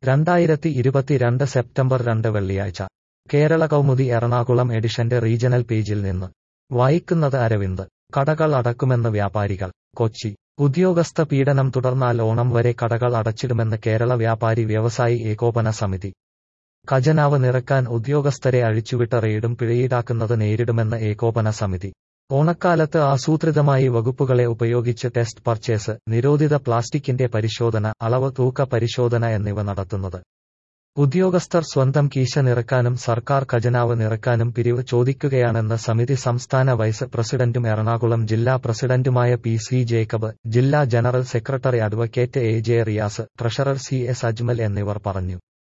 രണ്ടായിരത്തി ഇരുപത്തിരണ്ട് സെപ്റ്റംബർ രണ്ട് വെള്ളിയാഴ്ച കേരള കൗമുദി എറണാകുളം എഡിഷന്റെ റീജണൽ പേജിൽ നിന്ന് വായിക്കുന്നത് അരവിന്ദ് കടകൾ അടക്കുമെന്ന് വ്യാപാരികൾ കൊച്ചി ഉദ്യോഗസ്ഥ പീഡനം തുടർന്നാൽ ഓണം വരെ കടകൾ അടച്ചിടുമെന്ന് കേരള വ്യാപാരി വ്യവസായി ഏകോപന സമിതി ഖജനാവ് നിറക്കാൻ ഉദ്യോഗസ്ഥരെ അഴിച്ചുവിട്ട റെയ്ഡും പിഴയീടാക്കുന്നത് നേരിടുമെന്ന് ഏകോപന സമിതി ഓണക്കാലത്ത് ആസൂത്രിതമായി വകുപ്പുകളെ ഉപയോഗിച്ച് ടെസ്റ്റ് പർച്ചേസ് നിരോധിത പ്ലാസ്റ്റിക്കിന്റെ പരിശോധന അളവ് തൂക്ക പരിശോധന എന്നിവ നടത്തുന്നത് ഉദ്യോഗസ്ഥർ സ്വന്തം കീശ നിറക്കാനും സർക്കാർ ഖജനാവ് നിറക്കാനും പിരിവ് ചോദിക്കുകയാണെന്ന് സമിതി സംസ്ഥാന വൈസ് പ്രസിഡന്റും എറണാകുളം ജില്ലാ പ്രസിഡന്റുമായ പി സി ജേക്കബ് ജില്ലാ general secretary advocate A J Riyas treasurer C S Ajmal എന്നിവർ പറഞ്ഞു